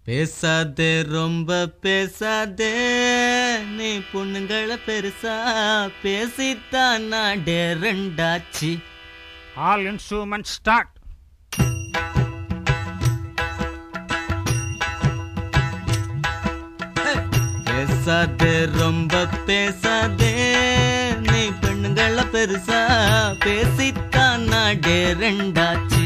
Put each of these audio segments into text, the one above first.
பேசாதே ரொம்ப பேசாதே நீ பொண்ணுங்களை பெருசா பேசித்தான் நாடே ரெண்டாச்சு ஆல் இன்ஸ்ட்ருமெண்ட் ஸ்டார்ட் பேசாதே ரொம்ப பேசாதே நீ பெண்ணுங்களை பெருசா பேசித்தான் நாடே ரெண்டாச்சு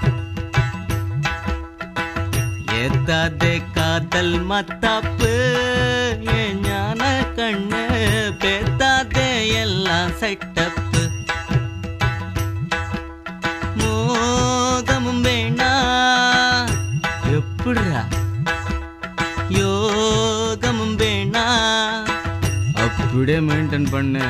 ஏத்தாதே காதல் மத்தாப்பு என் ஞான கண்ணு பேத்தாதே எல்லாம் செட்டப்பு மோகமும் வேணா எப்படிரா யோகமும் வேணா அப்படியே மெயின்டைன் பண்ணு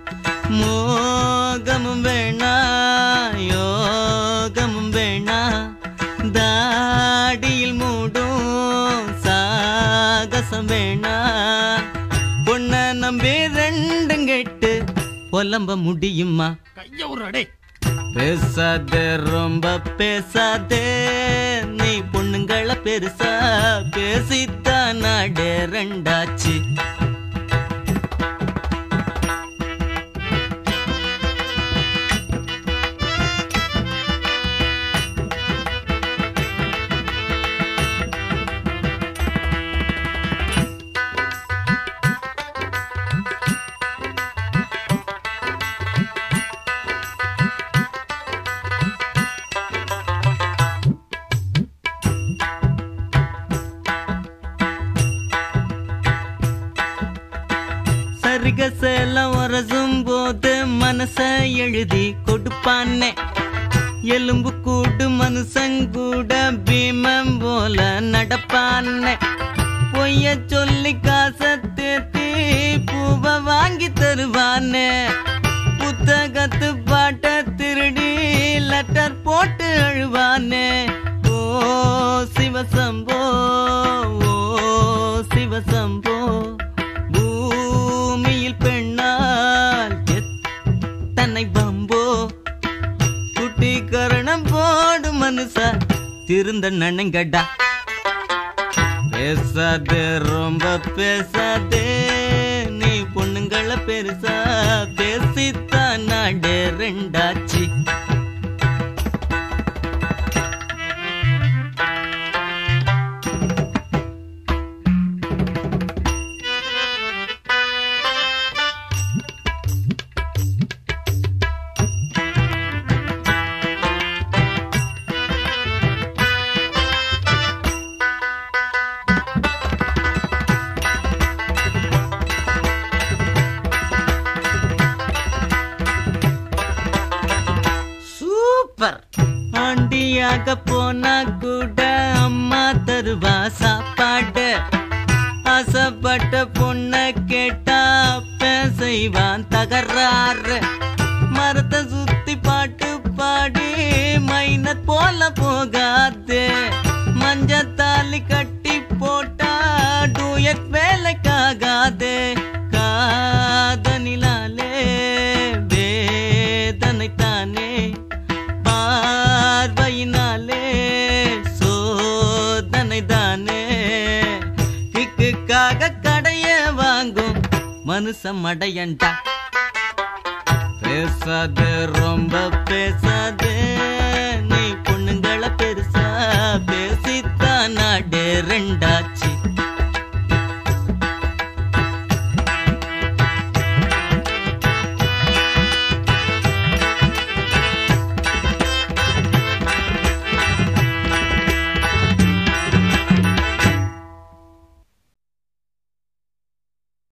மோகமும் வேணா யோகமும் வேணா தாடியில் மூடும் சாகசம் வேணா பொண்ண நம்பி ரெண்டும் கெட்டு புலம்ப முடியுமா கைய ஒரு அடே பேசாதே ரொம்ப பேசாதே நீ பொண்ணுங்களை பெருசா பேசித்தான் நாடே ரெண்டாச்சு சரிக சேலம் உரசும் போது மனச எழுதி கொடுப்பானே எலும்பு கூடு மனுஷங்கூட பீமம் போல நடப்பானே பொய்ய சொல்லி காசை தேத்தி பூவை வாங்கி தருவானே புத்தகத்து பாட்ட திருடி லெட்டர் போட்டு அழுவானே ஓ சிவசம்போ ஓ சிவசம்போ பூமியில் பெண்ணால் எத்தனை பம்போ குட்டி கரணம் போடு மனுஷா திருந்த நனங்கடா பேசாதே ரொம்ப பேசாதே நீ பொண்ணுங்களை பெருசா பேசித்தான் நாடே ரெண்டாச்சு சூப்பர் ஆண்டியாக போனா கூட அம்மா தருவா சாப்பாடு ஆசைப்பட்ட பொண்ண கேட்டா அப்பன் செய்வான் தகராறு மரத்தை சுத்தி பாட்டு பாடி மைனர் போல போகாது மஞ்சத்தாலி கட்டி போட்டா டூயட் வேலைக்காகாது காதனிலாலே வேதனை தானே பார்வையினாலே சோதனை தானே கிக்குக்காக கடைய வாங்கும் மனுஷன் மடையண்டா பேசாதே ரொம்ப பேசாதே நீ பொண்ணுங்களை பெருசா பேசித்தான் நாடே ரெண்டாச்சு